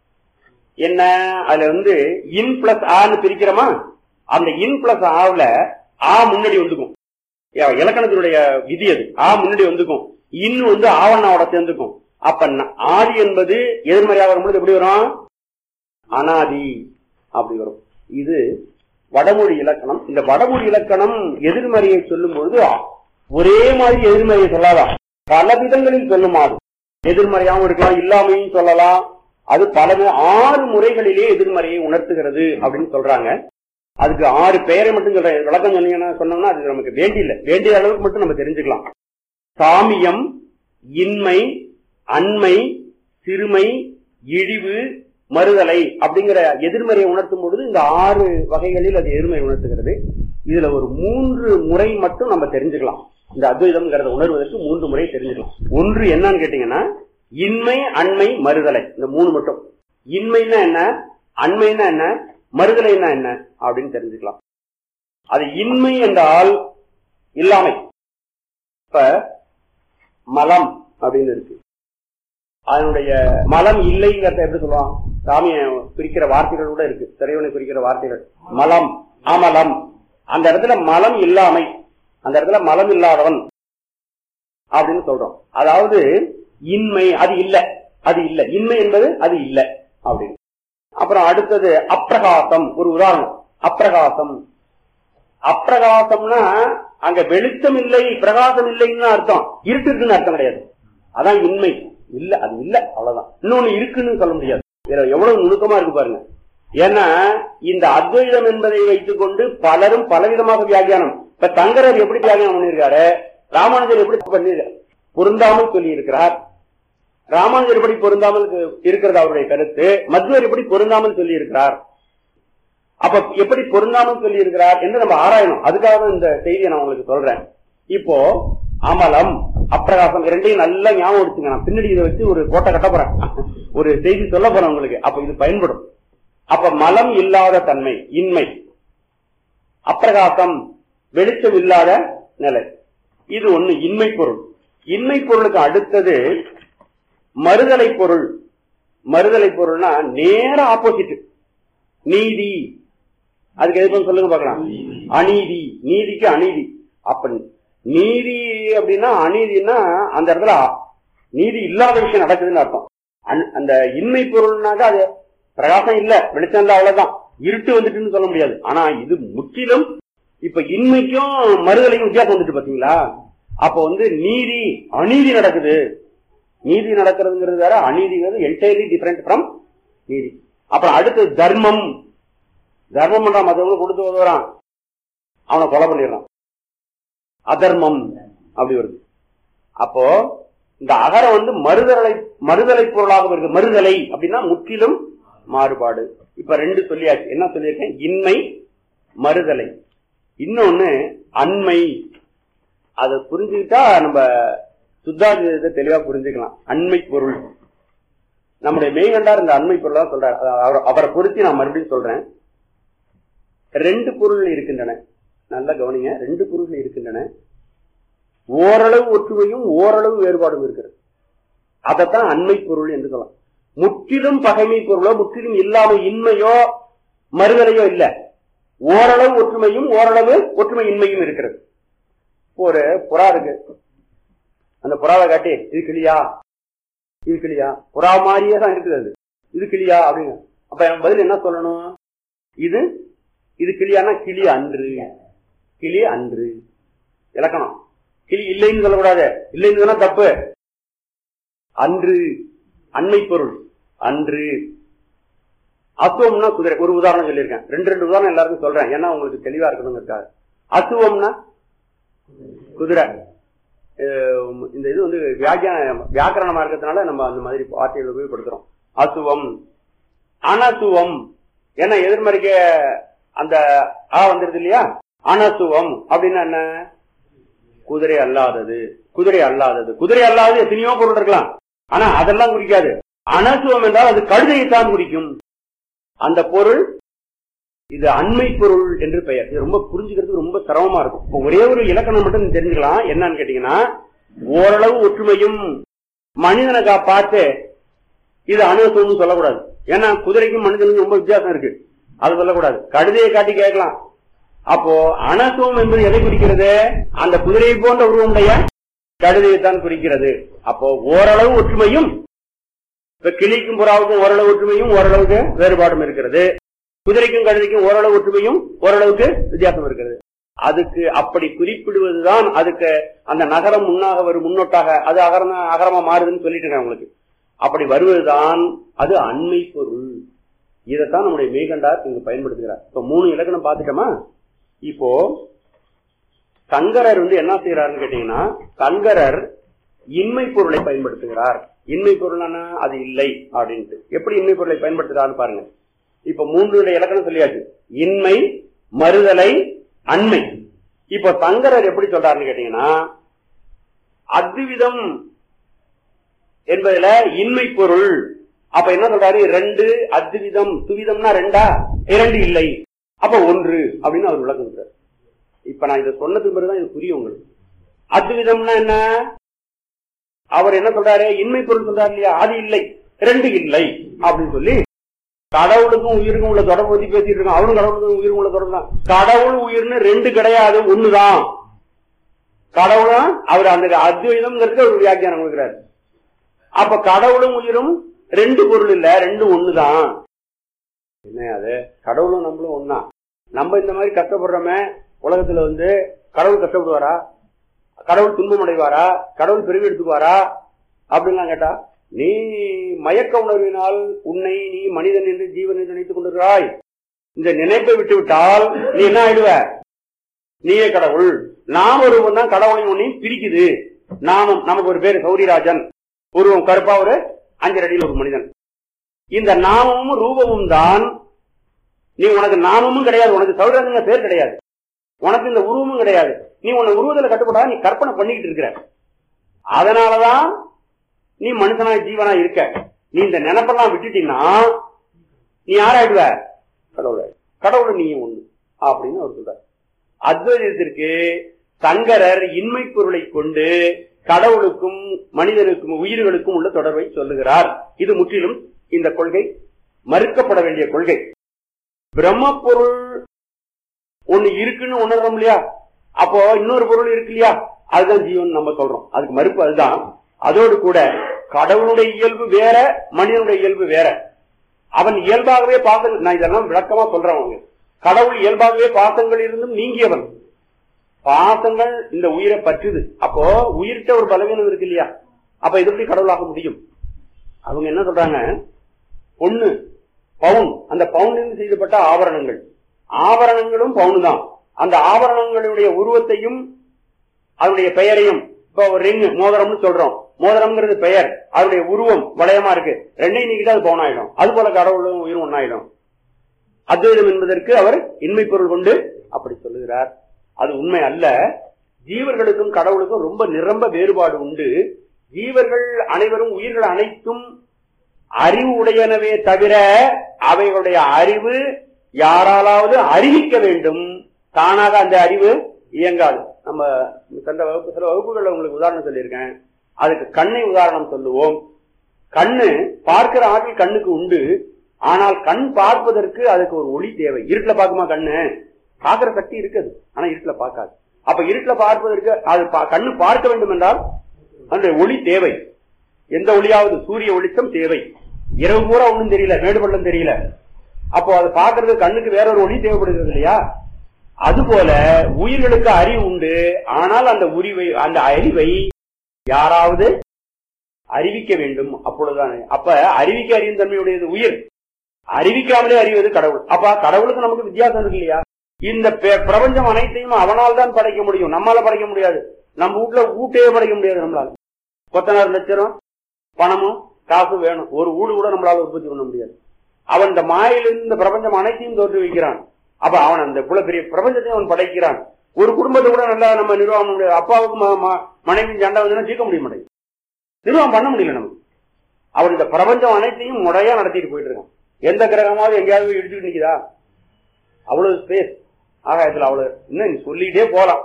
என்ன அதுல வந்து இன் பிளஸ் ஆன்னு பிரிக்கிறோமா அந்த இன் பிளஸ் ஆவுல ஆ முன்னாடி வந்துக்கும் இலக்கணத்தினுடைய விதி அது ஆ முன்னாடி வந்துக்கும் இன் வந்து ஆவண்ணாவோட சேர்ந்துக்கும் அப்ப ஆதி என்பது எதிர்மறையாக வரும்பொழுது எப்படி வரும் அனாதி அப்படி வரும் இது வடமொழி இலக்கணம் இந்த வடமொழி இலக்கணம் எதிர்மறையை சொல்லும் பொழுது ஒரே மாதிரி எதிர்மறையை சொல்லாதான் பல விதங்களில் சொல்லுமாறு எதிர்மறையாகவும் இருக்கலாம் இல்லாமையும் சொல்லலாம் அது பல ஆறு முறைகளிலே எதிர்மறையை உணர்த்துகிறது அப்படின்னு சொல்றாங்க அதுக்கு ஆறு பெயரை மட்டும் சொல்றேன் விளக்கம் சொன்னீங்கன்னா சொன்னோம்னா அது நமக்கு வேண்டியில்லை வேண்டிய அளவுக்கு மட்டும் நம்ம தெரிஞ்சுக்கலாம் சாமியம் இன்மை அண்மை சிறுமை இழிவு மறுதலை அப்படிங்கிற எதிர்மறையை உணர்த்தும் பொழுது இந்த ஆறு வகைகளில் அது எதிர்மறை உணர்த்துகிறது இதுல ஒரு மூன்று முறை மட்டும் நம்ம தெரிஞ்சுக்கலாம் இந்த அத்வைதம்ங்கிறத உணர்வதற்கு மூன்று முறை தெரிஞ்சுக்கலாம் ஒன்று என்னன்னு கேட்டீங்கன்னா இன்மை அண்மை மறுதலை இந்த மூணு மட்டும் இன்மைன்னா என்ன அண்மைன்னா என்ன மறுதலைன்னா என்ன அப்படின்னு தெரிஞ்சுக்கலாம் அது இன்மை என்றால் இல்லாமை இப்ப மலம் அப்படின்னு இருக்கு அதனுடைய மலம் இல்லைங்கிறத எப்படி சொல்லுவான் சாமியை பிரிக்கிற வார்த்தைகள் கூட இருக்கு திரைவனை பிரிக்கிற வார்த்தைகள் மலம் அமலம் அந்த இடத்துல மலம் இல்லாமை அந்த இடத்துல மலம் இல்லாதவன் அப்படின்னு சொல்றோம் அதாவது இன்மை அது இல்ல அது இல்ல இன்மை என்பது அது இல்ல அப்படின்னு அப்புறம் அடுத்தது அப்பிரகாசம் ஒரு உதாரணம் அப்பிரகாசம் அப்பிரகாசம்னா அங்க வெளிச்சம் இல்லை பிரகாசம் இல்லைன்னு அர்த்தம் இருட்டு இருக்குன்னு அர்த்தம் கிடையாது அதான் இன்மை இல்ல அது இல்ல அவ்வளவுதான் இன்னொன்னு இருக்குன்னு சொல்ல முடியாது இதுல எவ்வளவு நுணுக்கமா இருக்கு பாருங்க ஏன்னா இந்த அத்வைதம் என்பதை வைத்துக் கொண்டு பலரும் பலவிதமாக வியாக்கியானம் இப்ப தங்கரர் எப்படி வியாக்கியானம் பண்ணியிருக்காரு ராமானுஜர் எப்படி பண்ணியிருக்காரு பொருந்தாமல் சொல்லி இருக்கிறார் ராமானுஜர் எப்படி பொருந்தாமல் இருக்கிறது அவருடைய கருத்து மத்வர் எப்படி பொருந்தாமல் சொல்லி இருக்கிறார் அப்ப எப்படி பொருந்தாமல் சொல்லி இருக்கிறார் என்று நம்ம ஆராயணும் அதுக்காக தான் இந்த செய்தியை நான் உங்களுக்கு சொல்றேன் இப்போ அமலம் அப்பிரகாசம் இரண்டையும் நல்லா ஞாபகம் வச்சுங்க நான் பின்னாடி இதை வச்சு ஒரு கோட்டை கட்ட போறேன் ஒரு செய்தி சொல்ல போறேன் உங்களுக்கு அப்ப இது பயன்படும் அப்ப மலம் இல்லாத தன்மை இன்மை அப்பிரகாசம் வெளிச்சம் இல்லாத நிலை இது ஒண்ணு இன்மை பொருள் இன்மை பொருளுக்கு அடுத்தது மறுதலை பொருள் மறுதலை பொருள்னா நேர ஆப்போசிட் நீதி அதுக்கு எதுவும் சொல்லுங்க பார்க்கலாம் அநீதி நீதிக்கு அநீதி அப்ப நீதி அப்படின்னா அநீதினா அந்த இடத்துல நீதி இல்லாத விஷயம் நடக்குதுன்னு அர்த்தம் அன்- அந்த இன்மை பொருள்னாக்க அது பிரகாசம் இல்ல வெளிச்சம் இல்ல அவ்வளவுதான் இருட்டு வந்துட்டுன்னு சொல்ல முடியாது ஆனா இது முற்றிலும் இப்ப இன்மைக்கும் மறுதலைக்கும் வித்தியாசம் வந்துட்டு பாத்தீங்களா அப்ப வந்து நீதி அநீதி நடக்குது நீதி நடக்கிறதுங்கிறது வேற அநீதிங்கிறது என்டையர்லி டிஃபரெண்ட் ஃப்ரம் நீதி அப்புறம் அடுத்து தர்மம் தர்மம் பண்றான் மற்றவங்களுக்கு கொடுத்து உதவுறான் அவனை கொலை பண்ணிடுறான் அதர்மம் அப்படி வருது அப்போ இந்த அகரம் வந்து மறுதலை மறுதலை பொருளாக இருக்கு மறுதலை அப்படின்னா முற்றிலும் மாறுபாடு இப்ப ரெண்டு சொல்லியாச்சு என்ன சொல்லியிருக்கேன் இன்மை மறுதலை இன்னொன்னு அண்மை அதை புரிஞ்சுக்கிட்டா நம்ம சுத்தாஜிதத்தை தெளிவா புரிஞ்சுக்கலாம் அண்மை பொருள் நம்முடைய மெய்கண்டார் இந்த அண்மை பொருளா சொல்றார் அதாவது அவர்- அவரை பொருத்தி நான் மறுபடியும் சொல்றேன் ரெண்டு பொருள் இருக்கின்றன நல்லா கவனிங்க ரெண்டு பொருள்கள் இருக்கின்றன ஓரளவு ஒற்றுமையும் ஓரளவு வேறுபாடும் இருக்கிறது அதைத்தான் அண்மை பொருள் என்று சொல்லலாம் முற்றிலும் பகைமை பொருளோ முற்றிலும் இல்லாம இன்மையோ மறுதலையோ இல்ல ஓரளவு ஒற்றுமையும் ஓரளவு ஒற்றுமை இன்மையும் இருக்கிறது ஒரு புறா இருக்கு அந்த புறாவை காட்டி இது கிளியா இது கிளியா புறா மாதிரியே தான் இருக்குது அது இது கிளியா அப்படிங்க அப்ப எனக்கு பதில் என்ன சொல்லணும் இது இது கிளியானா கிளி அன்று கிளி அன்று இலக்கணம் கிளி இல்லைன்னு சொல்லக்கூடாது இல்லைன்னு சொன்னா தப்பு அன்று அண்மை பொருள் அன்று அசுவம்னா குதிரை ஒரு உதாரணம் சொல்லியிருக்கேன் ரெண்டு ரெண்டு உதாரணம் எல்லாருக்கும் சொல்றேன் ஏன்னா உங்களுக்கு தெளிவா இருக்கணுங்கிறதுக்காக அசுவம்னா குதிரை அஹ் இந்த இது வந்து வியாக்கியான வியாக்கரணமா இருக்கிறதுனால நம்ம அந்த மாதிரி வார்த்தைகள் உபயோகப்படுத்துறோம் அசுவம் அனசுவம் ஏன்னா எதிர்மறைக்க அந்த ஆ வந்துருது இல்லையா அனசுவம் அப்படின்னா என்ன குதிரை அல்லாதது குதிரை அல்லாதது குதிரை அல்லாதது எத்தனையோ பொருள் இருக்கலாம் ஆனா அதெல்லாம் குறிக்காது அனசுவம் என்றால் அது கழுதையைத்தான் குறிக்கும் அந்த பொருள் இது அண்மை பொருள் என்று பெயர் இது ரொம்ப புரிஞ்சுக்கிறதுக்கு ரொம்ப சிரமமா இருக்கும் இப்போ ஒரே ஒரு இலக்கணம் மட்டும் நீங்க தெரிஞ்சுக்கலாம் என்னன்னு கேட்டீங்கன்னா ஓரளவு ஒற்றுமையும் மனிதனை கா- பார்த்து இது அணுசம்னு சொல்லக்கூடாது ஏன்னா குதிரைக்கும் மனிதனுக்கும் ரொம்ப வித்தியாசம் இருக்கு அது சொல்லக்கூடாது கழுதையை காட்டி கேட்கலாம் அப்போ அனசுவம் என்பது எதை குறிக்கிறது அந்த குதிரையை போன்ற உருவமுடைய கழுதையைத்தான் குறிக்கிறது அப்போ ஓரளவு ஒற்றுமையும் இப்ப கிளிக்கும் புறாவுக்கும் ஓரளவு ஒற்றுமையும் ஓரளவுக்கு வேறுபாடும் இருக்கிறது குதிரைக்கும் கழுதைக்கும் ஓரளவு ஒற்றுமையும் ஓரளவுக்கு வித்தியாசம் இருக்கிறது அதுக்கு அப்படி குறிப்பிடுவதுதான் அதுக்கு அந்த நகரம் முன்னாக வரும் முன்னோட்டாக அது அகரம் அகரமா மாறுதுன்னு சொல்லிட்டு இருக்கேன் உங்களுக்கு அப்படி வருவதுதான் அது அண்மை பொருள் இதைத்தான் நம்முடைய மெய்கண்டார் இங்கு பயன்படுத்துகிறார் இப்ப மூணு இலக்கணம் பார்த்துட்டோமா இப்போ சங்கரர் வந்து என்ன செய்யறாருன்னு கேட்டீங்கன்னா சங்கரர் இன்மை பொருளை பயன்படுத்துகிறார் இன்மை பொருள் அது இல்லை அப்படின்ட்டு எப்படி இன்மை பொருளை பயன்படுத்துறாருன்னு பாருங்க இப்ப மூன்று இலக்கணம் சொல்லியாச்சு இன்மை மறுதலை அண்மை இப்ப சங்கரர் எப்படி சொல்றாருன்னு கேட்டீங்கன்னா அத்விதம் என்பதுல இன்மை பொருள் அப்ப என்ன சொல்றாரு ரெண்டு அத்விதம் துவிதம்னா ரெண்டா இரண்டு இல்லை அப்ப ஒன்று அப்படின்னு அவர் விளக்கம் கொடுக்கிறார் இப்ப நான் இதை சொன்னதுக்கு பிறகுதான் இது புரியும் உங்களுக்கு அத்விதம்னா என்ன அவர் என்ன சொல்றாரு இன்மை பொருள் சொல்றாரு இல்லையா அது இல்லை ரெண்டு இல்லை அப்படின்னு சொல்லி கடவுளுக்கும் உயிருக்கும் உள்ள தொடர்பு பத்தி பேசிட்டு இருக்கோம் அவரும் கடவுளுக்கும் உயிருக்கும் உள்ள தொடர்பு தான் கடவுள் உயிர்னு ரெண்டு கிடையாது ஒண்ணுதான் கடவுளும் அவர் அந்த அத்வைதம்ங்கிறதுக்கு ஒரு வியாக்கியானம் கொடுக்கிறார் அப்ப கடவுளும் உயிரும் ரெண்டு பொருள் இல்ல ரெண்டு ஒண்ணுதான் என்ன அது கடவுளும் நம்மளும் ஒண்ணா நம்ம இந்த மாதிரி கஷ்டப்படுறோமே உலகத்துல வந்து கடவுள் கஷ்டப்படுவாரா கடவுள் துன்பம் அடைவாரா கடவுள் பிரிவு எடுத்துக்குவாரா அப்படின்லாம் கேட்டா நீ மயக்க உணர்வினால் உன்னை நீ மனிதன் என்று ஜீவன் என்று நினைத்துக் கொண்டிருக்கிறாய் இந்த நினைப்பை விட்டு விட்டால் நீ என்ன ஆயிடுவ நீயே கடவுள் நாம் ஒருவன் தான் கடவுளையும் உன்னையும் பிரிக்குது நாமும் நமக்கு ஒரு பேரு சௌரிராஜன் உருவம் கருப்பா ஒரு அஞ்சரை அடியில் ஒரு மனிதன் இந்த நாமமும் ரூபமும் தான் நீ உனக்கு நாமமும் கிடையாது உனக்கு சௌரிராஜன் பேர் கிடையாது உனக்கு இந்த உருவமும் கிடையாது நீ உன்னை உருவத்துல கட்டுப்படா நீ கற்பனை பண்ணிக்கிட்டு இருக்கிற அதனாலதான் நீ மனுஷனா ஜீவனா இருக்க நீ இந்த நினைப்பெல்லாம் விட்டுட்டீங்கன்னா நீ யாராயிடுவ கடவுள் கடவுள் நீ ஒண்ணு அப்படின்னு அவர் சொல்றார் அத்வைதத்திற்கு சங்கரர் இன்மை பொருளை கொண்டு கடவுளுக்கும் மனிதனுக்கும் உயிர்களுக்கும் உள்ள தொடர்பை சொல்லுகிறார் இது முற்றிலும் இந்த கொள்கை மறுக்கப்பட வேண்டிய கொள்கை பிரம்ம பொருள் ஒண்ணு இருக்குன்னு உணர்றோம் இல்லையா அப்போ இன்னொரு பொருள் இருக்கு இல்லையா அதுதான் ஜீவன் நம்ம சொல்றோம் அதுக்கு மறுப்பு அதுதான் அதோடு கூட கடவுளுடைய இயல்பு வேற மனிதனுடைய இயல்பு வேற அவன் இயல்பாகவே பாசங்கள் நான் இதெல்லாம் விளக்கமா சொல்றேன் அவங்க கடவுள் இயல்பாகவே பாசங்கள் இருந்தும் நீங்கியவன் பாசங்கள் இந்த உயிரை பற்றுது அப்போ உயிர்கிட்ட ஒரு பலவீனம் இருக்கு இல்லையா அப்ப இது எப்படி கடவுளாக முடியும் அவங்க என்ன சொல்றாங்க பொண்ணு பவுன் அந்த பவுனில் செய்யப்பட்ட ஆபரணங்கள் ஆபரணங்களும் பவுன் தான் அந்த ஆபரணங்களுடைய உருவத்தையும் அதனுடைய பெயரையும் இப்போ ஒரு ரிங் மோதிரம்னு சொல்றோம் மோதிரம்ங்கிறது பெயர் அதனுடைய உருவம் வளையமா இருக்கு ரெண்டையும் நீக்கிட்டு அது பவுன் ஆயிடும் அது போல கடவுளும் உயிரும் ஒன்னாயிடும் அத்வைதம் என்பதற்கு அவர் இன்மை பொருள் கொண்டு அப்படி சொல்லுகிறார் அது உண்மை அல்ல ஜீவர்களுக்கும் கடவுளுக்கும் ரொம்ப நிரம்ப வேறுபாடு உண்டு ஜீவர்கள் அனைவரும் உயிர்கள் அனைத்தும் அறிவு உடையனவே தவிர அவைகளுடைய அறிவு யாராலாவது அறிவிக்க வேண்டும் தானாக அந்த அறிவு இயங்காது நம்ம சென்ற வகுப்பு சில வகுப்புகள்ல உங்களுக்கு உதாரணம் சொல்லியிருக்கேன் அதுக்கு கண்ணை உதாரணம் சொல்லுவோம் கண்ணு பார்க்கிற ஆற்றல் கண்ணுக்கு உண்டு ஆனால் கண் பார்ப்பதற்கு அதுக்கு ஒரு ஒளி தேவை இருட்டுல பார்க்குமா கண்ணு பார்க்கிற சக்தி இருக்குது ஆனா இருட்டுல பார்க்காது அப்ப இருட்டுல பார்ப்பதற்கு அது பா- கண்ணு பார்க்க வேண்டும் என்றால் அந்த ஒளி தேவை எந்த ஒளியாவது சூரிய வெளிச்சம் தேவை இரவு பூரா ஒண்ணும் தெரியல மேடு பள்ளம் தெரியல அப்போ அதை பார்க்கறது கண்ணுக்கு வேற ஒரு ஒளி தேவைப்படுகிறது இல்லையா அதுபோல உயிர்களுக்கு அறிவு உண்டு ஆனால் அந்த உரிவை அந்த அறிவை யாராவது அறிவிக்க வேண்டும் அப்பொழுதுதானே அப்ப அறிவிக்க அறியும் தன்மையுடையது உயிர் அறிவிக்காமலே அறிவது கடவுள் அப்ப கடவுளுக்கு நமக்கு வித்தியாசம் இருக்கு இல்லையா இந்த பெ- பிரபஞ்சம் அனைத்தையும் அவனால் தான் படைக்க முடியும் நம்மால படைக்க முடியாது நம்ம வீட்டுல வீட்டையே படைக்க முடியாது நம்மளால கொத்தனார் லட்சம் பணமும் காசு வேணும் ஒரு வீடு கூட நம்மளால உற்பத்தி பண்ண முடியாது அவன் இந்த மாயிலிருந்து இந்த பிரபஞ்சம் அனைத்தையும் தோற்று வைக்கிறான் அப்ப அவன் அந்த இவ்வளவு பெரிய பிரபஞ்சத்தையும் அவன் படைக்கிறான் ஒரு குடும்பத்தை கூட நல்லா நம்ம நிர்வாகம் பண்ண முடியாது அப்பாவுக்கு ம- ம- மனைவி சண்டை வந்து ஜீக்க முடிய மாட்டேங்குது நிர்வாகம் பண்ண முடியல நமக்கு அவன் இந்த பிரபஞ்சம் அனைத்தையும் முறையா நடத்திட்டு போயிட்டு இருக்கான் எந்த கிரகமாவது எங்கேயாவது போய் இடிச்சுட்டு நிக்குதா அவ்வளவு ஸ்பேஸ் ஆகாயத்துல அவ்வளவு இன்னும் நீ சொல்லிட்டே போலாம்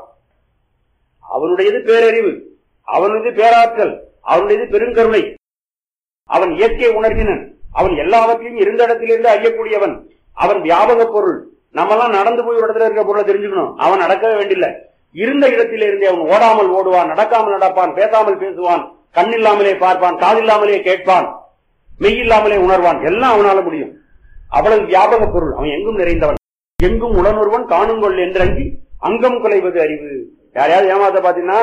அவனுடையது பேரறிவு அவனுடையது பேராற்றல் அவனுடையது பெருங்கருணை அவன் இயற்கை உணர்வினன் அவன் எல்லாவற்றையும் இருந்த இடத்திலிருந்து அறியக்கூடியவன் அவன் வியாபக பொருள் நம்மெல்லாம் நடந்து போய் ஒரு இடத்துல இருக்கிற பொருளை தெரிஞ்சுக்கணும் அவன் நடக்கவே வேண்டியில்ல இருந்த இடத்திலிருந்தே அவன் ஓடாமல் ஓடுவான் நடக்காமல் நடப்பான் பேசாமல் பேசுவான் கண் இல்லாமலே பார்ப்பான் காதில்லாமலே கேட்பான் மெய் இல்லாமலே உணர்வான் எல்லாம் அவனால முடியும் அவ்வளவு வியாபக பொருள் அவன் எங்கும் நிறைந்தவன் எங்கும் உடனொருவன் காணுங்கொள் என்றங்கி அங்கம் குலைவது அறிவு யாரையாவது ஏமாத்த பாத்தீங்கன்னா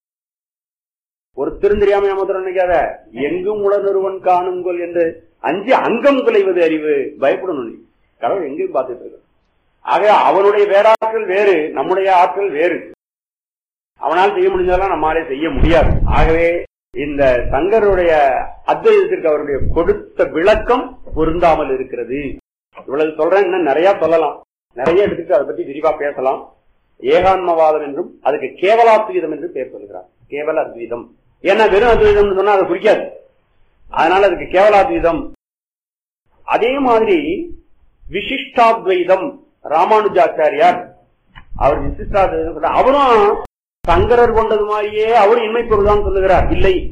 ஒருத்தரும் தெரியாம ஏமாத்திரம் நினைக்காத எங்கும் உடனொருவன் காணுங்கொள் என்று அஞ்சு அங்கம் குலைவது அறிவு பயப்படணும் நீ கடவுள் எங்கேயும் பார்த்துட்டு இருக்க ஆக அவனுடைய வேறாற்றல் வேறு நம்முடைய ஆற்றல் வேறு அவனால் செய்ய முடிஞ்சதெல்லாம் நம்மாலே செய்ய முடியாது ஆகவே இந்த சங்கருடைய அத்வைதத்திற்கு அவருடைய கொடுத்த விளக்கம் பொருந்தாமல் இருக்கிறது இவ்வளவு சொல்றேன் இன்னும் நிறைய சொல்லலாம் நிறைய எடுத்துட்டு அதை பத்தி விரிவா பேசலாம் ஏகான்மவாதம் என்றும் அதுக்கு கேவலாத்வீதம் என்று பேர் சொல்கிறார் கேவல அத்வீதம் ஏன்னா வெறும் அத்வைதம்னு சொன்னா அது குறிக்காது அதனால அதுக்கு கேவலாத்வீதம் அதே மாதிரி விசிஷ்டாத்வைதம் ராமானுஜாச்சாரியார் அவர் விசிஷ்டாத்வைதம் சொல்றார். அவரும் சங்கரர் கொண்டது மாதிரியே அவரும் இன்மை பொருள்தான் சொல்லுகிறார் இல்லை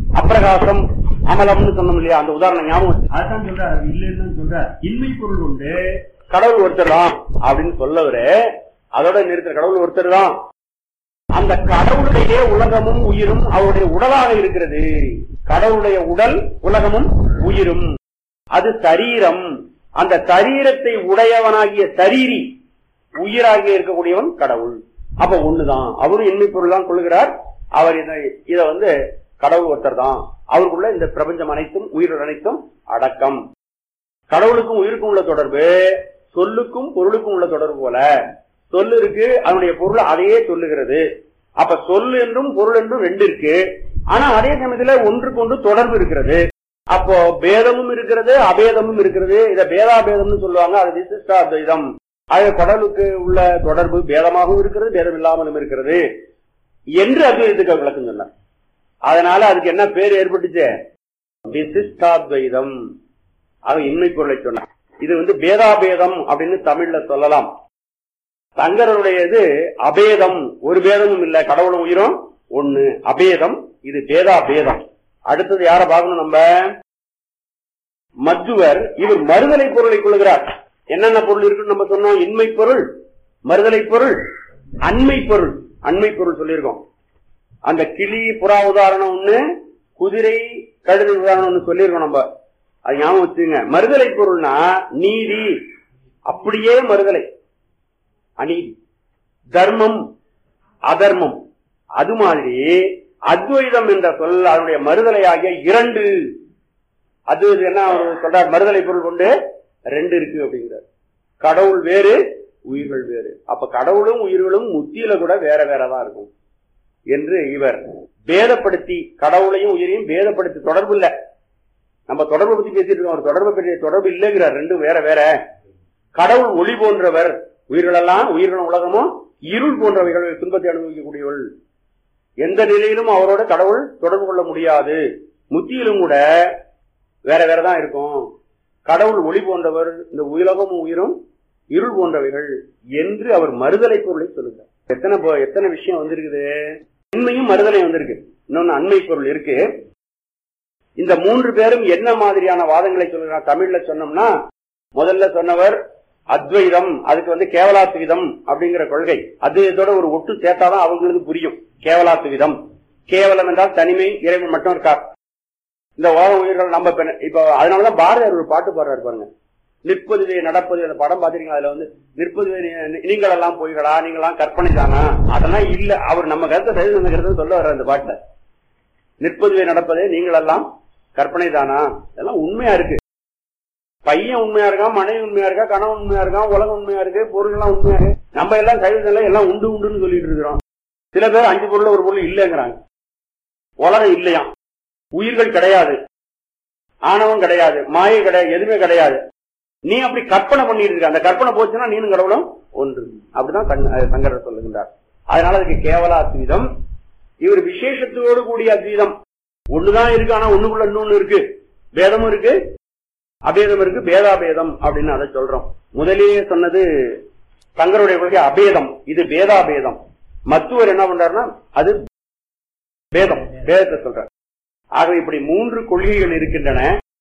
அப்பிரகாசம் அமலம்னு சொன்னோம் இல்லையா அந்த உதாரணம் ஞாபகம் வச்சு. அதான் சொல்றாரு இல்லைன்னு சொல்ற இன்மை பொருள் உண்டு கடவுள் ஒருத்தர் தான் அப்படின்னு சொல்லவரு அதோட நிறுத்த கடவுள் ஒருத்தர் தான் அந்த கடவுளுடைய உலகமும் உயிரும் அவருடைய உடலாக இருக்கிறது கடவுளுடைய உடல் உலகமும் உயிரும் அது சரீரம் அந்த சரீரத்தை உடையவனாகிய சரீரி உயிராகிய இருக்கக்கூடியவன் கடவுள் அப்ப ஒண்ணுதான் அவரும் எண்ணி பொருள் தான் கொள்கிறார் அவர் இதை இத வந்து கடவுள் ஒருத்தர் தான் அவருக்குள்ள இந்த பிரபஞ்சம் அனைத்தும் உயிர்கள் அனைத்தும் அடக்கம் கடவுளுக்கும் உயிருக்கும் உள்ள தொடர்பு சொல்லுக்கும் பொருளுக்கும் உள்ள தொடர்பு போல சொல்லு இருக்கு அதனுடைய பொருள் அதையே சொல்லுகிறது அப்ப சொல் என்றும் பொருள் என்றும் ரெண்டு இருக்கு ஆனா அதே சமயத்துல ஒன்றுக்கு ஒன்று தொடர்பு இருக்கிறது அப்போ பேதமும் இருக்கிறது அபேதமும் இருக்கிறது இத பேதாபேதம்னு சொல்லுவாங்க அது விசிஷ்டாத்வைதம் அது கடவுளுக்கு உள்ள தொடர்பு பேதமாகவும் இருக்கிறது பேதம் இல்லாமலும் இருக்கிறது என்று அத்வைதத்துக்கு விளக்கம் சொன்னார் அதனால அதுக்கு என்ன பேர் ஏற்பட்டுச்சு விசிஷ்டாத்வைதம் அவன் இன்மை பொருளை சொன்னான் இது வந்து பேதாபேதம் அப்படின்னு தமிழ்ல சொல்லலாம் சங்கரனுடைய இது அபேதம் ஒரு பேதமும் இல்ல கடவுளும் உயிரும் ஒண்ணு அபேதம் இது பேதா பேதம் அடுத்தது யார பார்க்கணும் நம்ம மத்துவர் இவர் மறுதலை பொருளை கொள்கிறார் என்னென்ன பொருள் இருக்குன்னு நம்ம சொன்னோம் இன்மை பொருள் மறுதலை பொருள் அண்மை பொருள் அண்மை பொருள் சொல்லியிருக்கோம் அந்த கிளி புறா உதாரணம் ஒண்ணு குதிரை கழுதை உதாரணம் ஒண்ணு சொல்லியிருக்கோம் நம்ம அது ஞாபகம் வச்சுங்க மறுதலை பொருள்னா நீதி அப்படியே மறுதலை அநீதி தர்மம் அதர்மம் அது மாதிரி அத்வைதம் என்ற சொல் அதனுடைய மறுதலை ஆகிய இரண்டு அது என்ன அவர் சொல்றார் மறுதலை பொருள் கொண்டு ரெண்டு இருக்கு அப்படிங்கிறார் கடவுள் வேறு உயிர்கள் வேறு அப்ப கடவுளும் உயிர்களும் முத்தியில கூட வேற வேறதான் இருக்கும் என்று இவர் பேதப்படுத்தி கடவுளையும் உயிரையும் பேதப்படுத்தி தொடர்பு இல்ல நம்ம தொடர்பு பத்தி பேசிட்டு இருக்கோம் ஒரு தொடர்பு பற்றி தொடர்பு இல்லைங்கிறார் ரெண்டும் வேற வேற கடவுள் ஒளி போன்றவர் உயிர்களெல்லாம் உயிர்களும் உலகமும் இருள் போன்றவைகள் துன்பத்தை அனுபவிக்கக்கூடியவள் எந்த நிலையிலும் அவரோட கடவுள் தொடர்பு கொள்ள முடியாது முத்தியிலும் கூட வேற வேறதான் இருக்கும் கடவுள் ஒளி போன்றவர் இந்த உலகமும் உயிரும் இருள் போன்றவைகள் என்று அவர் மறுதலை பொருளை சொல்லுகிறார் எத்தனை பொ- எத்தனை விஷயம் வந்திருக்குது உண்மையும் மறுதலை வந்திருக்கு இன்னொன்னு அண்மை பொருள் இருக்கு இந்த மூன்று பேரும் என்ன மாதிரியான வாதங்களை சொல்லுகிறார் தமிழ்ல சொன்னோம்னா முதல்ல சொன்னவர் அத்வைதம் அதுக்கு வந்து கேவலாத்விதம் அப்படிங்கிற கொள்கை அத்வைதத்தோட ஒரு ஒட்டு சேர்த்தாதான் அவங்களுக்கு புரியும் கேவலாத்விதம் கேவலம் என்றால் தனிமை இறைவன் மட்டும் இருக்கார் இந்த உலக உயிர்கள் நம்ம இப்ப இப்ப அதனாலதான் பாரதியார் ஒரு பாட்டு பாடுறாரு பாருங்க நிற்பதுவே நடப்பது அந்த படம் பாத்தீங்களா அதுல வந்து நிற்பதுவே நீ- நீங்கள் எல்லாம் பொய்களா நீங்களாம் கற்பனை தானா அதெல்லாம் இல்ல அவர் நம்ம கருத்தை சரி நம்ம கருத்தை சொல்ல வர்ற அந்த பாட்டுல நிற்பதுவே நடப்பதே நீங்கள் எல்லாம் கற்பனை தானா இதெல்லாம் உண்மையா இருக்கு பையன் உண்மையா இருக்கான் மனைவி உண்மையா இருக்கா கணவன் உண்மையா இருக்கான் உலகம் உண்மையா இருக்கு பொருள்லாம் உண்மையா இருக்கு நம்ம எல்லாம் கைவிதெல்லாம் எல்லாம் உண்டு உண்டுன்னு சொல்லிட்டு இருக்கிறோம் சில பேர் அஞ்சு பொருள் ஒரு பொருள் இல்லைங்கிறாங்க உலகம் இல்லையாம் உயிர்கள் கிடையாது ஆணவம் கிடையாது மாயை கிடையாது எதுவுமே கிடையாது நீ அப்படி கற்பனை பண்ணிட்டு இருக்க அந்த கற்பனை போச்சுன்னா நீனும் கடவுளும் ஒன்று அப்படிதான் தங்க- அஹ் சங்கரர் சொல்லுகின்றார் அதனால அதுக்கு கேவல அத்வீதம் இவர் விசேஷத்தோடு கூடிய அத்வீதம் ஒண்ணுதான் இருக்கு ஆனா ஒண்ணுக்குள்ள இன்னொன்னு இருக்கு பேதமும் இருக்கு அபேதம் இருக்கு பேதாபேதம் அப்படின்னு அதை சொல்றோம் முதலிலே சொன்னது சங்கருடைய கொள்கை அபேதம் இது பேதாபேதம் மத்துவர் என்ன பண்றாருன்னா அது பேதம் பேதத்தை சொல்றார் ஆக இப்படி மூன்று கொள்கைகள் இருக்கின்றன